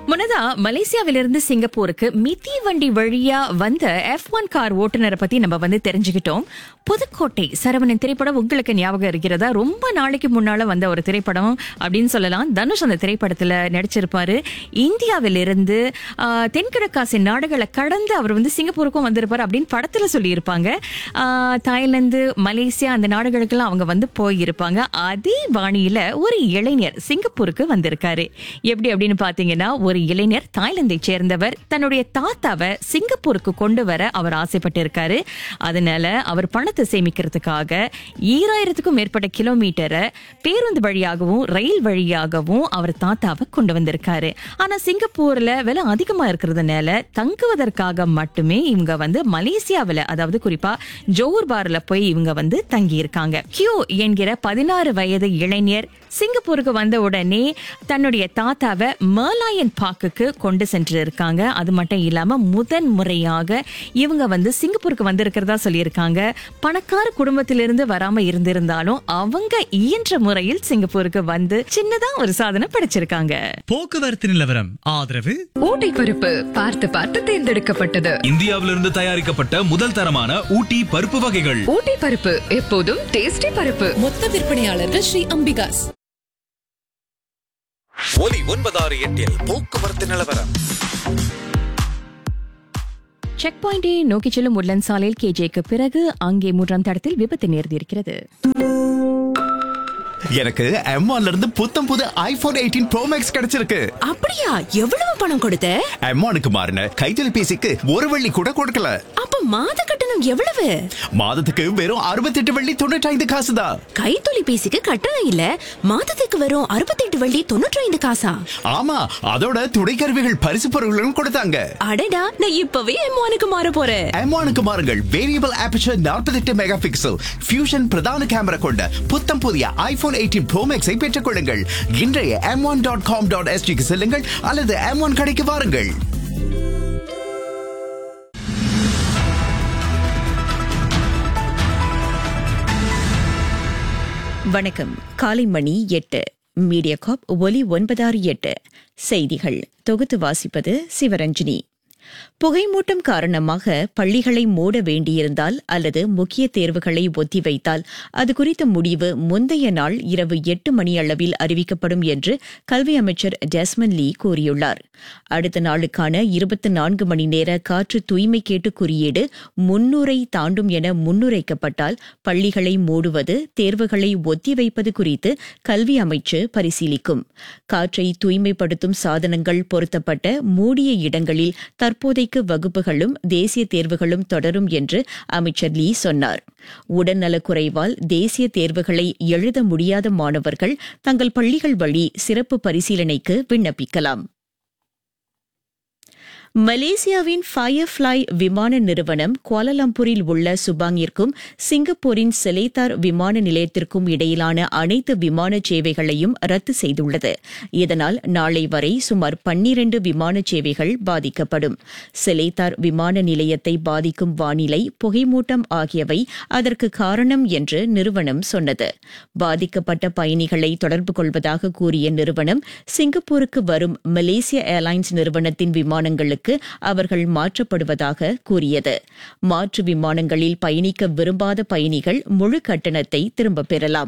முன்னதா மலேசியாவிலிருந்து சிங்கப்பூருக்கு மிதி வண்டி வழியா வந்த எஃப் ஒன் கார் ஓட்டுநரை பத்தி நம்ம வந்து தெரிஞ்சுக்கிட்டோம் புதுக்கோட்டை சரவணன் திரைப்படம் உங்களுக்கு ஞாபகம் இருக்கிறதா ரொம்ப நாளைக்கு முன்னால வந்த ஒரு திரைப்படம் அப்படின்னு சொல்லலாம் தனுஷ் அந்த திரைப்படத்துல நடிச்சிருப்பாரு இந்தியாவிலிருந்து ஆ, தென்கிழக்காசிய நாடுகளை கடந்து அவர் வந்து சிங்கப்பூருக்கும் வந்திருப்பாரு அப்படின்னு படத்துல சொல்லியிருப்பாங்க ஆ, தாய்லாந்து மலேசியா அந்த நாடுகளுக்கெல்லாம் அவங்க வந்து போயிருப்பாங்க அதே பாணியில ஒரு இளைஞர் சிங்கப்பூருக்கு வந்திருக்காரு எப்படி அப்படின்னு பாத்தீங்கன்னா ஒரு இளைஞர் தாய்லாந்தை சேர்ந்தவர் தன்னுடைய தாத்தாவை சிங்கப்பூருக்கு கொண்டு வர அவர் ஆசைப்பட்டு இருக்காரு அதனால அவர் பணத்தை சேமிக்கிறதுக்காக ஈராயிரத்துக்கும் மேற்பட்ட கிலோமீட்டரை பேருந்து வழியாகவும் ரயில் வழியாகவும் அவர் தாத்தாவை கொண்டு வந்திருக்காரு ஆனா சிங்கப்பூர்ல விலை அதிகமா இருக்கிறதுனால தங்குவதற்காக மட்டுமே இவங்க வந்து மலேசியாவுல அதாவது குறிப்பா ஜோஹர் பார்ல போய் இவங்க வந்து தங்கி இருக்காங்க கியூ என்கிற பதினாறு வயது இளைஞர் சிங்கப்பூருக்கு வந்த உடனே தன்னுடைய தாத்தாவை மர்லாயன் பார்க்குக்கு கொண்டு சென்று இருக்காங்க அது மட்டும் இல்லாம முதன் முறையாக இவங்க வந்து சிங்கப்பூருக்கு வந்திருக்கிறதா சொல்லியிருக்காங்க பணக்கார குடும்பத்திலிருந்து வராம இருந்திருந்தாலும் அவங்க இயன்ற முறையில் சிங்கப்பூருக்கு வந்து சின்னதா ஒரு சாதனை படைச்சிருக்காங்க போக்குவரத்து நிலவரம் ஆதரவு ஊட்டி பருப்பு பார்த்து பார்த்து தேர்ந்தெடுக்கப்பட்டது இந்தியாவிலிருந்து தயாரிக்கப்பட்ட முதல் தரமான ஊட்டி பருப்பு வகைகள் ஊட்டி பருப்பு எப்போதும் டேஸ்டி பருப்பு மொத்த விற்பனையாளர்கள் ஸ்ரீ அம்பிகாஸ் ஒலி ஒன்பதாறு எட்டில் போக்குவரத்து நிலவரம் செக் பாயிண்டை நோக்கி செல்லும் உட்லண்ட் சாலையில் கேஜேக்கு பிறகு அங்கே மூன்றாம் தடத்தில் விபத்து நேர்ந்திருக்கிறது எனக்கு M1 ல இருந்து புத்தம் புது ஐபோன் எயிட்டீன் ப்ரோ மேக்ஸ் கிடைச்சிருக்கு அப்படியா எவ்வளவு பணம் கொடுத்த M1க்கு மாறின கைத்தொலைபேசிக்கு ஒரு வெள்ளி கூட கொடுக்கல அப்ப மாத கட்டணம் எவ்வளவு மாதத்துக்கு வெறும் 68 வெள்ளி தொண்ணூற்றி காசு தான் கைத்தொலைபேசிக்கு கட்டணம் இல்ல மாதத்துக்கு வரும் அறுபத்தெட்டு வள்ளி தொண்ணூற்றி ஐந்து காசா ஆமா அதோட துணைக்கருவிகள் பரிசு பொருட்களும் கொடுத்தாங்க அடடா நான் இப்பவே எம்மானுக்கு மாற போறேன் M1க்கு மாறுங்கள் variable aperture 48 mega pixel fusion பிரதான கேமரா கொண்ட புத்தம் புதிய ஐபோன் எயிட்டீன் ப்ரோ மேக்ஸை பெற்றுக் கொள்ளுங்கள் இன்றைய M one dot com dot எஸ்டிக்கு செல்லுங்கள் அல்லது எம் ஒன் கடைக்கு வாருங்கள் வணக்கம் காலை மணி எட்டு மீடியா காப் ஒலி ஒன்பதாறு எட்டு செய்திகள் தொகுத்து வாசிப்பது சிவரஞ்சினி புகைமூட்டம் காரணமாக பள்ளிகளை மூட வேண்டியிருந்தால் அல்லது முக்கிய தேர்வுகளை ஒத்திவைத்தால் அது குறித்த முடிவு முந்தைய நாள் இரவு எட்டு மணி அளவில் அறிவிக்கப்படும் என்று கல்வி அமைச்சர் டெஸ்மன் லீ கூறியுள்ளார் அடுத்த நாளுக்கான இருபத்தி நான்கு மணி நேர காற்று தூய்மை கேட்டு குறியீடு முன்னூரை தாண்டும் என முன்னுரைக்கப்பட்டால் பள்ளிகளை மூடுவது தேர்வுகளை ஒத்திவைப்பது குறித்து கல்வி அமைச்சு பரிசீலிக்கும் காற்றை தூய்மைப்படுத்தும் சாதனங்கள் பொருத்தப்பட்ட மூடிய இடங்களில் தற்போதைக்கு வகுப்புகளும் தேசிய தேர்வுகளும் தொடரும் என்று அமைச்சர் லீ சொன்னார் உடல்நலக் குறைவால் தேசிய தேர்வுகளை எழுத முடியாத மாணவர்கள் தங்கள் பள்ளிகள் வழி சிறப்பு பரிசீலனைக்கு விண்ணப்பிக்கலாம் மலேசியாவின் ஃபயர்ஃப்ளை விமான நிறுவனம் குவாலலம்பூரில் உள்ள சுபாங்கிற்கும் சிங்கப்பூரின் செலேத்தார் விமான நிலையத்திற்கும் இடையிலான அனைத்து விமான சேவைகளையும் ரத்து செய்துள்ளது இதனால் நாளை வரை சுமார் பன்னிரண்டு விமான சேவைகள் பாதிக்கப்படும் செலேத்தார் விமான நிலையத்தை பாதிக்கும் வானிலை புகைமூட்டம் ஆகியவை அதற்கு காரணம் என்று நிறுவனம் சொன்னது பாதிக்கப்பட்ட பயணிகளை தொடர்பு கொள்வதாக கூறிய நிறுவனம் சிங்கப்பூருக்கு வரும் மலேசிய ஏர்லைன்ஸ் நிறுவனத்தின் விமானங்களுக்கு அவர்கள் மாற்றப்படுவதாக கூறியது மாற்று விமானங்களில் பயணிக்க விரும்பாத பயணிகள் முழு கட்டணத்தை திரும்பப் பெறலாம்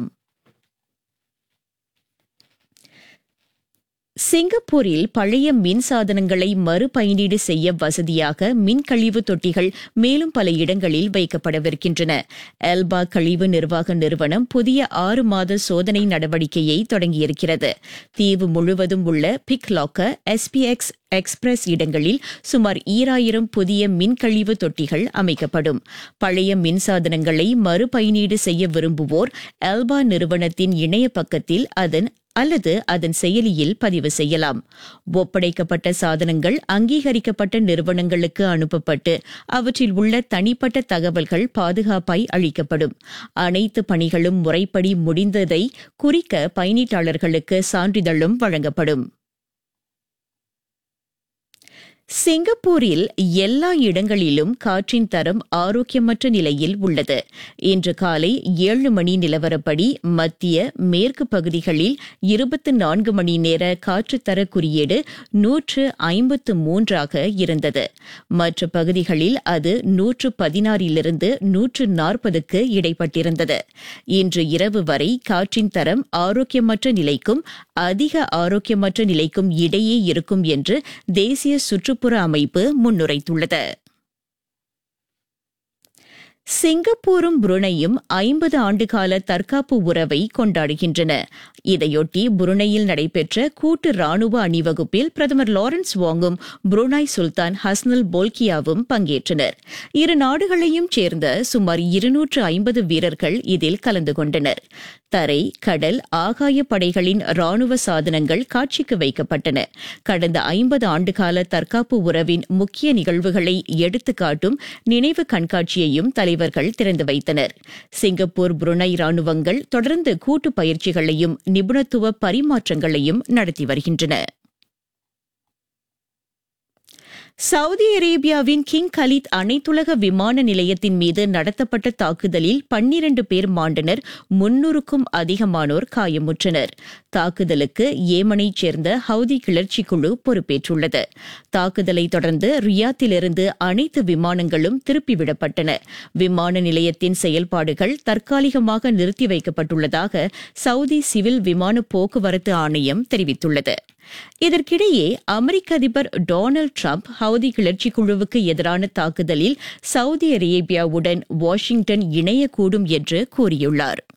சிங்கப்பூரில் பழைய மின் சாதனங்களை மறுபயனீடு செய்ய வசதியாக மின் கழிவு தொட்டிகள் மேலும் பல இடங்களில் வைக்கப்படவிருக்கின்றன எல்பா கழிவு நிர்வாக நிறுவனம் புதிய ஆறு மாத சோதனை நடவடிக்கையை தொடங்கியிருக்கிறது தீவு முழுவதும் உள்ள பிக் லாக்கர் எஸ்பிஎக்ஸ் எக்ஸ்பிரஸ் இடங்களில் சுமார் ஈராயிரம் புதிய மின்கழிவு தொட்டிகள் அமைக்கப்படும் பழைய மின்சாதனங்களை மறுபயனீடு செய்ய விரும்புவோர் எல்பா நிறுவனத்தின் இணைய பக்கத்தில் அதன் அல்லது அதன் செயலியில் பதிவு செய்யலாம் ஒப்படைக்கப்பட்ட சாதனங்கள் அங்கீகரிக்கப்பட்ட நிறுவனங்களுக்கு அனுப்பப்பட்டு அவற்றில் உள்ள தனிப்பட்ட தகவல்கள் பாதுகாப்பாய் அளிக்கப்படும் அனைத்து பணிகளும் முறைப்படி முடிந்ததை குறிக்க பயணீட்டாளர்களுக்கு சான்றிதழும் வழங்கப்படும் சிங்கப்பூரில் எல்லா இடங்களிலும் காற்றின் தரம் ஆரோக்கியமற்ற நிலையில் உள்ளது இன்று காலை ஏழு மணி நிலவரப்படி மத்திய மேற்கு பகுதிகளில் இருபத்தி நான்கு மணி நேர காற்றுத்தர குறியீடு நூற்று ஐம்பத்து மூன்றாக இருந்தது மற்ற பகுதிகளில் அது நூற்று பதினாறிலிருந்து நூற்று நாற்பதுக்கு இடைப்பட்டிருந்தது இன்று இரவு வரை காற்றின் தரம் ஆரோக்கியமற்ற நிலைக்கும் அதிக ஆரோக்கியமற்ற நிலைக்கும் இடையே இருக்கும் என்று தேசிய சுற்றுப்புற அமைப்பு முன்னுரைத்துள்ளது சிங்கப்பூரும் புருனையும் ஐம்பது ஆண்டுகால தற்காப்பு உறவை கொண்டாடுகின்றன இதையொட்டி புருனையில் நடைபெற்ற கூட்டு ராணுவ அணிவகுப்பில் பிரதமர் லாரன்ஸ் வாங்கும் புருனாய் சுல்தான் ஹஸ்னல் போல்கியாவும் பங்கேற்றனர் இரு நாடுகளையும் சேர்ந்த சுமார் இருநூற்று ஐம்பது வீரர்கள் இதில் கலந்து கொண்டனர் தரை கடல் ஆகாய படைகளின் ராணுவ சாதனங்கள் காட்சிக்கு வைக்கப்பட்டன கடந்த ஐம்பது ஆண்டுகால தற்காப்பு உறவின் முக்கிய நிகழ்வுகளை எடுத்துக்காட்டும் நினைவு கண்காட்சியையும் தலைவர்கள் திறந்து வைத்தனர் சிங்கப்பூர் புருனை ராணுவங்கள் தொடர்ந்து கூட்டு பயிற்சிகளையும் நிபுணத்துவ பரிமாற்றங்களையும் நடத்தி வருகின்றன சவுதி அரேபியாவின் கிங் கலீத் அனைத்துலக விமான நிலையத்தின் மீது நடத்தப்பட்ட தாக்குதலில் பன்னிரண்டு பேர் மாண்டனர் முன்னூறுக்கும் அதிகமானோர் காயமுற்றனர் தாக்குதலுக்கு ஏமனைச் சேர்ந்த ஹவுதி கிளர்ச்சி குழு பொறுப்பேற்றுள்ளது தாக்குதலை தொடர்ந்து ரியாத்திலிருந்து அனைத்து விமானங்களும் திருப்பிவிடப்பட்டன விமான நிலையத்தின் செயல்பாடுகள் தற்காலிகமாக நிறுத்தி வைக்கப்பட்டுள்ளதாக சவுதி சிவில் விமான போக்குவரத்து ஆணையம் தெரிவித்துள்ளது இதற்கிடையே அமெரிக்க அதிபர் டொனால்டு டிரம்ப் ஹவுதி கிளர்ச்சி குழுவுக்கு எதிரான தாக்குதலில் சவுதி அரேபியாவுடன் வாஷிங்டன் இணையக்கூடும் என்று கூறியுள்ளார்